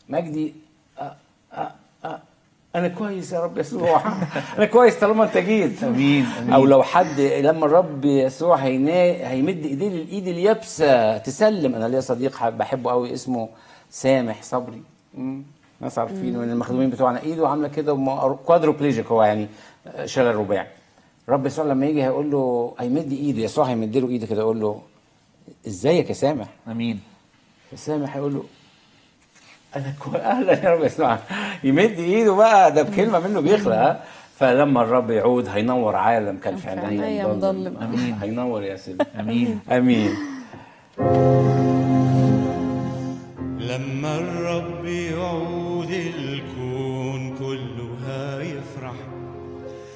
مجدي أه أه أه انا كويس يا رب يسوع انا كويس طالما انت جيت امين امين او لو حد لما الرب يسوع هينا هيمد ايديه للايد اليابسه تسلم انا ليا صديق حب- بحبه قوي اسمه سامح صبري مم. ناس عارفين من المخدومين بتوعنا ايده عامله كده كوادروبليجيك هو يعني شلل رباعي رب يسوع لما يجي هيقول له هيمد ايده يسوع هيمد له ايده كده يقول له ازيك يا سامح امين سامح هيقول له انا كو... اهلا يا رب يسمع يمد ايده بقى ده بكلمه منه بيخلق ها؟ فلما الرب يعود هينور عالم كان في كان في عينيا عينيا مضلم. امين هينور يا سيدي امين امين لما الرب يعود